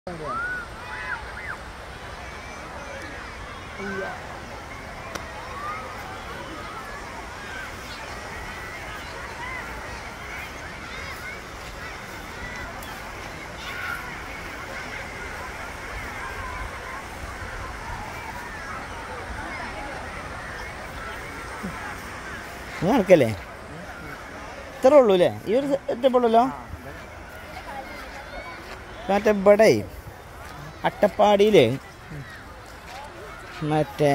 നിങ്ങൾ നടക്കല്ലേ ഇത്രേ ഉള്ളൂ അല്ലേ ഈ ഒരു സെറ്റപ്പ് ഉള്ളല്ലോ മറ്റേ ഇവിടെ അട്ടപ്പാടിയില് മറ്റേ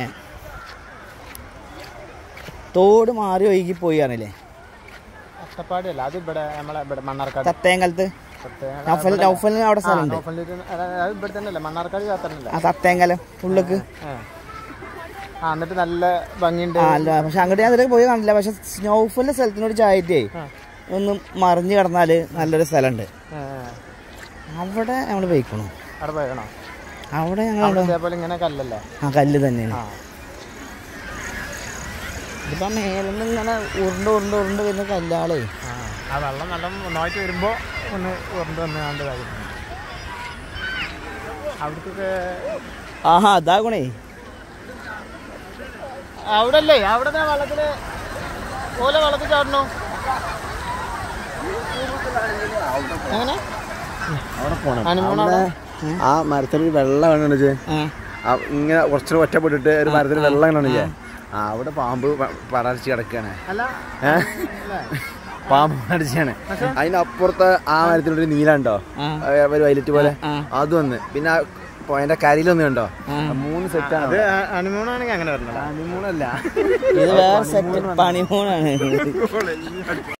തോട് മാറി ഒഴുകി പോയി ആണല്ലേ അട്ടപ്പാടിയല്ല അത് ഇവിടെ നമ്മളെ ഇവിടെ മണ്ണാർക്കാട് തത്തേങ്കലത്ത് സത്യം. നൗഫൽ നൗഫലിന് അവിടെ ആ, സ്ഥലമുണ്ട് നോഫലിൽ അത് അത് ഇവിടെ തന്നെ അല്ലേ മണ്ണാർക്കാട് യാത്രല്ലേ ആ തത്തേങ്കലം ഉള്ളിക്ക് ആ എന്നിട്ട് നല്ല ഭംഗിയുണ്ട് ആ അല്ല പക്ഷെ അങ്ങോട്ട് ഞാൻ ഇതുവരെ പോയി കാണില്ല പക്ഷെ സ്നോഫലിന്റെ സ്ഥലത്തിനോട് ചായറ്റേ ആ. ഒന്ന് മറിഞ്ഞു കിടന്നാല് നല്ലൊരു സ്ഥലമുണ്ട് ആ, അവിടെ നമ്മൾ പോയിക്കണു അവിടെ പോയണോ അവിടെ ഞങ്ങൾ അവിടെ ഇതേപോലെ ഇങ്ങനെ കല്ലല്ലേ ആ കല്ല് തന്നെയാണ് ആ ഇതിപ്പോ മേലെന്ന് ഇങ്ങനെ ഉരുണ്ട് ഉരുണ്ട് ഉരുണ്ട് വരുന്ന കല്ലാളേ ആ, ആ വെള്ളം നല്ല ഒന്നായിട്ട് വരുമ്പോ ഒന്ന് ഉറണ്ട് വന്ന് കണ്ട് കാര്യം അവിടത്തേക്ക് ആഹാ അതാകണേ അവിടെ അല്ലേ അവിടെ ദാ വെള്ളത്തില് ഓല വെള്ളത്തിൽ ചാടണു എങ്ങനെ അവിടെ പോണം ഹണിമൂൺ അവിടെ ആ മരത്തിൽ വെള്ളം കണ്ടു ആ ഇങ്ങനെ കുറച്ച് ഒറ്റപ്പെട്ടിട്ട് ഒരു മരത്തിൽ വെള്ളം കണ്ടില്ലേ ആ അവിടെ പാമ്പ് പ- പടർച്ച് കിടക്കാണ് അല്ല ഏ? പാമ്പ് പടർച്ചാണ് അതിനപ്പുറത്ത് ആ മരത്തിലൊരു നീല ഉണ്ടോ ആ. ഒരു വൈലറ്റ് പോലെ ആ. അത് വന്ന് പിന്നെ ആ പോയിന്റെ കരിയിലൊന്നും കണ്ടോ ആ. മൂന്ന് സെറ്റാണ് അത് ഹണിമൂണാണെങ്കിൽ അങ്ങനെ വരണല്ലോ ഹണിമൂണല്ല ഇത് വേറെ സെറ്റ് പണിമൂണാണ്